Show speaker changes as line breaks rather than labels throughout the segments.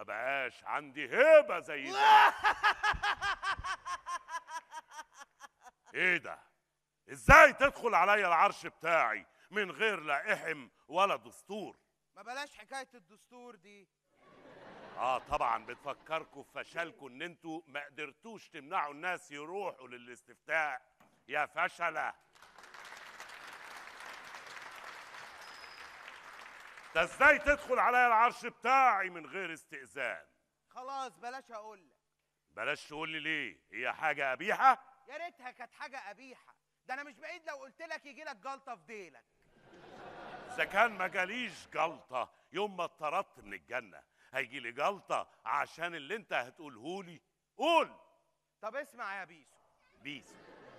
بقاش عندي هيبه زي ده ايه ده ازاي تدخل عليا العرش بتاعي من غير لا احم ولا دستور
ما بلاش حكايه الدستور دي
اه طبعا بتفكركم في فشلكم ان انتوا ما قدرتوش تمنعوا الناس يروحوا للاستفتاء يا فشله ده ازاي تدخل عليا العرش بتاعي من غير استئذان
خلاص بلاش اقول لك
بلاش تقول لي ليه هي حاجه قبيحه
يا ريتها كانت حاجه قبيحه ده انا مش بعيد لو قلت لك يجي لك جلطه في ديلك
اذا كان ما جاليش جلطه يوم ما اتطردت من الجنه هيجي لي جلطه عشان اللي انت هتقولهولي قول
طب اسمع يا بيسو
بيس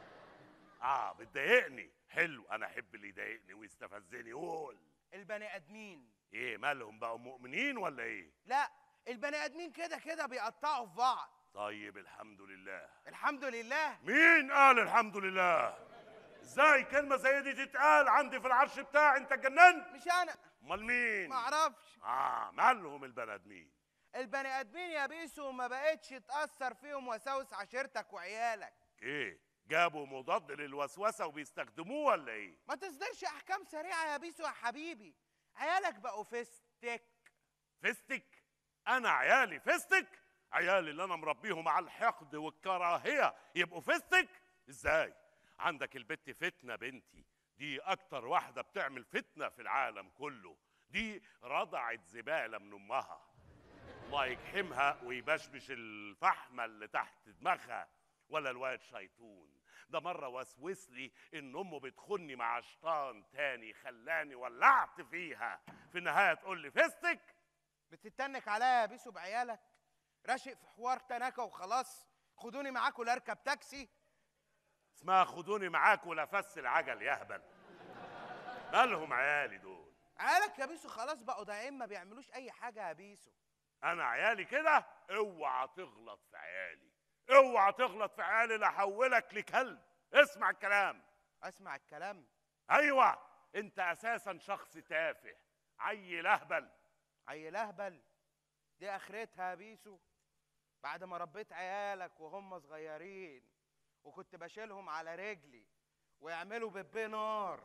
اه بتضايقني حلو انا احب اللي يضايقني ويستفزني قول
البني ادمين
ايه مالهم بقوا مؤمنين ولا ايه
لا البني ادمين كده كده بيقطعوا في بعض
طيب الحمد لله
الحمد لله
مين قال الحمد لله ازاي كلمه زي دي تتقال عندي في العرش بتاعي انت اتجننت
مش انا
امال مين
ما اعرفش
اه مالهم البني ادمين
البني ادمين يا بيسو ما بقتش تاثر فيهم وساوس عشيرتك وعيالك
ايه جابوا مضاد للوسوسه وبيستخدموه ولا ايه
ما تصدرش احكام سريعه يا بيسو يا حبيبي عيالك بقوا فستك
فستك انا عيالي فستك عيالي اللي انا مربيهم على الحقد والكراهيه يبقوا فستك ازاي عندك البت فتنه بنتي دي اكتر واحده بتعمل فتنه في العالم كله دي رضعت زباله من امها الله يجحمها ويبشبش الفحمه اللي تحت دماغها ولا الواد شيطون ده مرة وسوس لي إن أمه بتخني مع شيطان تاني خلاني ولعت فيها في النهاية تقول لي فستك
بتتنك عليا يا بيسو بعيالك راشق في حوار تناكة وخلاص خدوني معاكوا لا اركب تاكسي
اسمها خدوني معاك ولا فس العجل يهبل مالهم عيالي دول
عيالك يا بيسو خلاص بقوا ضايعين ما بيعملوش اي حاجه يا بيسو
انا عيالي كده اوعى تغلط في عيالي اوعى تغلط في عيالي لاحولك لكلب اسمع الكلام
اسمع الكلام
ايوه انت اساسا شخص تافه عيل اهبل
عيل اهبل دي اخرتها يا بيسو بعد ما ربيت عيالك وهم صغيرين وكنت بشيلهم على رجلي ويعملوا بيبي نار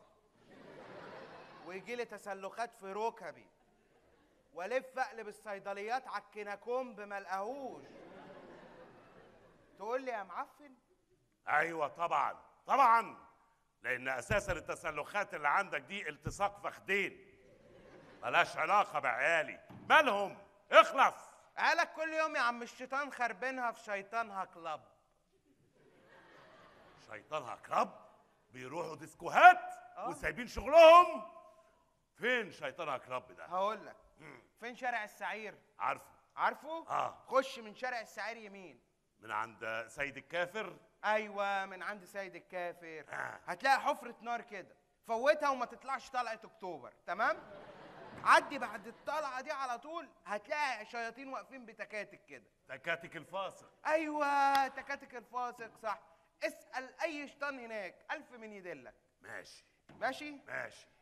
ويجي لي تسلخات في ركبي والف اقلب الصيدليات على الكيناكومب ما لقاهوش تقول لي يا معفن
ايوه طبعا طبعا لان اساسا التسلخات اللي عندك دي التصاق فخدين ملهاش علاقه بعيالي مالهم اخلص
عيالك كل يوم يا عم الشيطان خربينها في شيطانها كلاب
شيطانها كراب بيروحوا ديسكوهات
آه.
وسايبين شغلهم فين شيطانها كراب ده
هقول لك فين شارع السعير
عارفه
عارفه
اه
خش من شارع السعير يمين
من عند سيد الكافر
ايوه من عند سيد الكافر
آه.
هتلاقي حفره نار كده فوتها وما تطلعش طلعه اكتوبر تمام عدي بعد الطلعه دي على طول هتلاقي شياطين واقفين بتكاتك كده
تكاتك الفاصل
ايوه تكاتك الفاسق صح اسال اي شيطان هناك الف من يدلك
ماشي
ماشي
ماشي